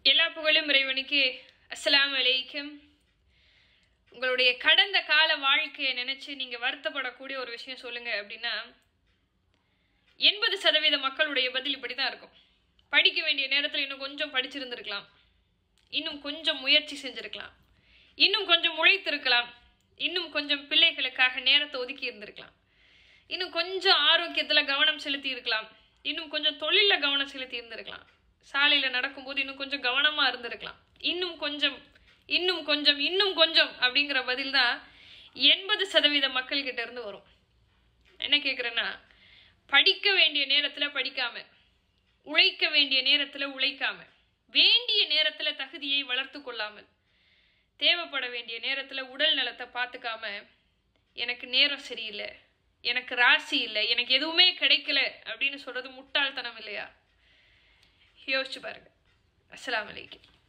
எல்லா புகழும் இறைவனுக்கு அஸ்ஸலாமு அலைக்கும் உங்களுடைய கடந்த கால வாழ்க்கையை நினைச்சு நீங்க வருத்தப்படக்கூடிய ஒரு விஷயம் சொல்லுங்க அப்படின்னா எண்பது சதவீத மக்களுடைய பதில் இப்படி தான் இருக்கும் படிக்க வேண்டிய நேரத்தில் இன்னும் கொஞ்சம் படிச்சிருந்திருக்கலாம் இன்னும் கொஞ்சம் முயற்சி செஞ்சிருக்கலாம் இன்னும் கொஞ்சம் உழைத்திருக்கலாம் இன்னும் கொஞ்சம் பிள்ளைகளுக்காக நேரத்தை ஒதுக்கி இருந்திருக்கலாம் இன்னும் கொஞ்சம் ஆரோக்கியத்தில் கவனம் செலுத்தி இருக்கலாம் இன்னும் கொஞ்சம் தொழிலில் கவனம் செலுத்தி இருந்திருக்கலாம் சாலையில் நடக்கும்போது இன்னும் கொஞ்சம் கவனமாக இருந்திருக்கலாம் இன்னும் கொஞ்சம் இன்னும் கொஞ்சம் இன்னும் கொஞ்சம் அப்படிங்கிற பதில் தான் எண்பது சதவீத மக்கள்கிட்ட இருந்து வரும் என்ன கேட்குறேன்னா படிக்க வேண்டிய நேரத்தில் படிக்காம உழைக்க வேண்டிய நேரத்தில் உழைக்காம வேண்டிய நேரத்தில் தகுதியை வளர்த்து கொள்ளாமல் தேவைப்பட வேண்டிய நேரத்தில் உடல் நலத்தை பார்த்துக்காம எனக்கு நேரம் சரியில்லை எனக்கு ராசி இல்லை எனக்கு எதுவுமே கிடைக்கல அப்படின்னு சொல்றது முட்டாள்தனம் இல்லையா யோசிச்சு பாருங்க அஸ்ஸலாமு அலைக்கும்